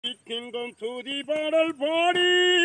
துதிக்கின்றோம் துதி பாடல் பாடி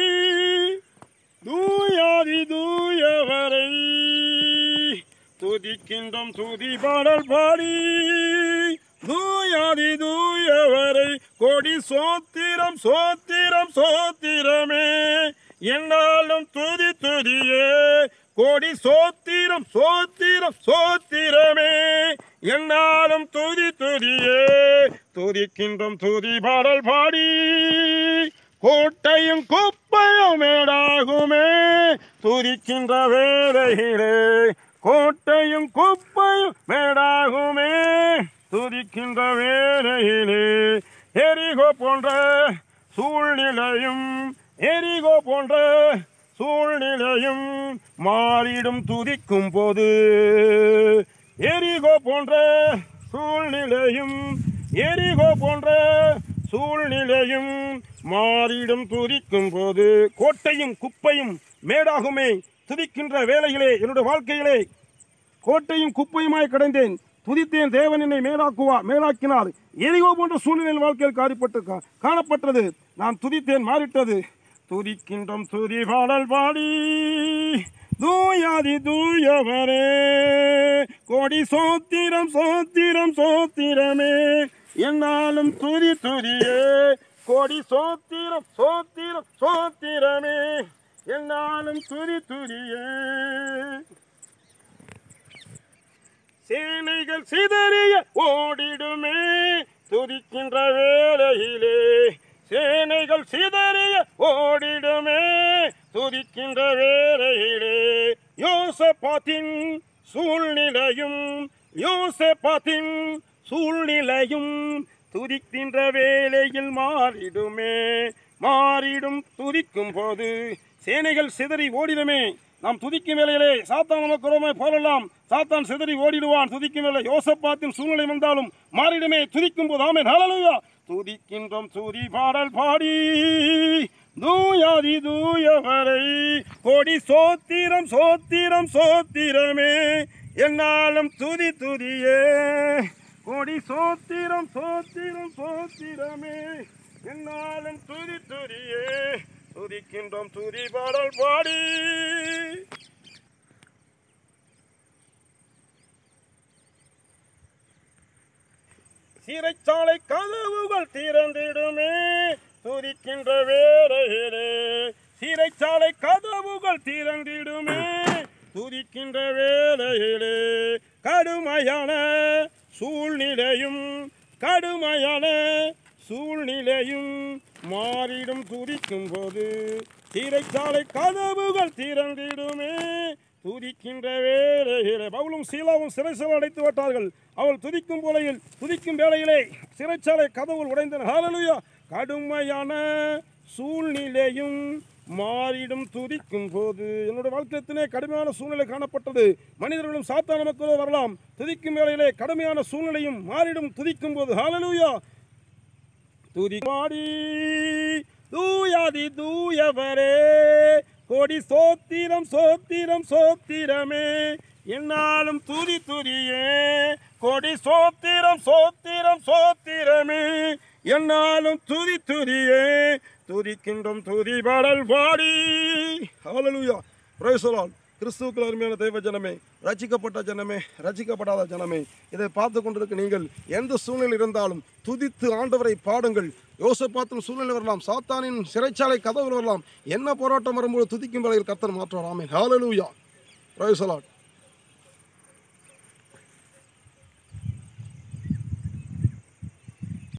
தூயாதி தூயவரை துதிக்கின்றோம் துதி பாடல் பாடி தூயாதி தூயவரை கொடி சோத்திரம் சோத்திரம் சோத்திரமே என்னாலும் துதி துதியே கோடி சோத்திரம் சோத்திரம் சோத்திரமே என்னாலும் துதி துதியே துதிக்கின்றோம் துதி பாடல் பாடி கோட்டையும் குப்பையும் மேடாகுமே துதிக்கின்ற வேலையிலே கோட்டையும் குப்பையும் மேடாகுமே துதிக்கின்ற வேலையிலே எரிகோ போன்ற சூழ்நிலையும் எரிகோ போன்ற சூழ்நிலையும் மாறிடும் துதிக்கும் போது எரிகோ போன்ற சூழ்நிலையும் எரிகோ போன்ற சூழ்நிலையும் மாறிடும் துதிக்கும் போது கோட்டையும் குப்பையும் மேடாகுமே துதிக்கின்ற வேலையிலே என்னுடைய வாழ்க்கையிலே கோட்டையும் குப்பையுமாய் கிடந்தேன் துதித்தேன் தேவன் என்னை மேலாக்குவா மேலாக்கினார் எரிகோ போன்ற சூழ்நிலையில் வாழ்க்கையில் காரிப்பட்டு கா- காணப்பட்டது நான் துதித்தேன் மாறிட்டது துதிக்கின்றோம் துதி பாடல் பாடி தூயாதி தூயவரே கோடி சோத்திரம் சோத்திரம் சோத்திரமே என்னாலும் துதி துதியே கோடி சோத்திரம் சோத்திரம் சோத்திரமே என்னாலும் துதி துதியே சேனைகள் சிதறிய ஓடிடுமே துதிக்கின்ற வேளையிலே சேனைகள் சிதறிய ஓடிடுமே துதிக்கின்ற வேளையிலே யோசபாத்தின் சூழ்நிலையும் யோசபாத்தின் சூழ்நிலையும் துதிக்கின்ற வேளையில் மாறிடுமே மாறிடும் துதிக்கும் போது சேனைகள் சிதறி ஓடிடுமே நாம் துதிக்கும் வேளையிலே சாத்தான் நமக்கு ரோமை போலலாம் சாத்தான் சிதறி ஓடிடுவான் துதிக்கும் வேலை யோசப்பாத்தின் சூழ்நிலை வந்தாலும் மாறிடுமே துதிக்கும் போது ஆமே ஹalleluya துதிக்கின்றோம் துதி பாடல் பாடி தூயாதி தூயவரை கோடி சோத்திரம் சோத்திரம் சோத்திரமே என்னாலும் துதி துதியே கோடி சோத்திரம் சோத்திரம் சோத்திரமே என்னாலும் துதி துதியே துதிக்கின்றோம் துதி பாடல் பாடி சிறைச்சாலை கதவுகள் திறந்திடுமே துதிக்கின்ற வேளையிலே சிறைச்சாலை கதவுகள் திறந்திடுமே துதிக்கின்ற வேளையிலே கடுமையான சூழ்நிலையும் கடுமையான சூழ்நிலையும் மாறிடும் துதிக்கும் போது சிறைச்சாலை கதவுகள் திறந்திடுமே துதிக்கின்ற வேளையிலே பவுலும் சீலாவும் சிறைச்சாலை அடைத்து விட்டார்கள் அவள் துதிக்கும் போலையில் துதிக்கும் வேளையிலே சிறைச்சாலை கதவுகள் உடைந்தன ஹalleluya கடுமையான சூழ்நிலையும் மாறிடும் துதிக்கும் போது என்னுடைய வாழ்க்கையத்திலே கடுமையான சூழ்நிலை காணப்பட்டது மனிதர்களும் சாத்தான மக்களும் வரலாம் துதிக்கும் வேளையிலே கடுமையான சூழ்நிலையும் மாறிடும் துதிக்கும் போது ஹalleluya துதி பாடி தூயாதி தூயவரே கோடி சோத்திரம் சோத்திரம் சோத்திரமே என்னாலும் துதி துதியே கோடி சோத்திரம் சோத்திரம் சோத்திரமே என்னாலும் துதி துதியே துதிக்கின்றோம் துதி பாடல் பாடி ஹalleluya praise the Lord கிறிஸ்துவுக்குள் அருமையான தெய்வ ஜனமே ரட்சிக்கப்பட்ட ஜனமே ரட்சிக்கப்படாத ஜனமே இதை பார்த்து கொண்டிருக்க நீங்கள் எந்த சூழ்நிலை இருந்தாலும் துதித்து ஆண்டவரை பாடுங்கள் யோசப்பாத்தின் சூழ்நிலை வரலாம் சாத்தானின் சிறைச்சாலை கதவுகள் வரலாம் என்ன போராட்டம் வரும்போது துதிக்கும் வேளையில் கர்த்தர் மாற்றுவார் ஆமென் ஹalleluya praise the Lord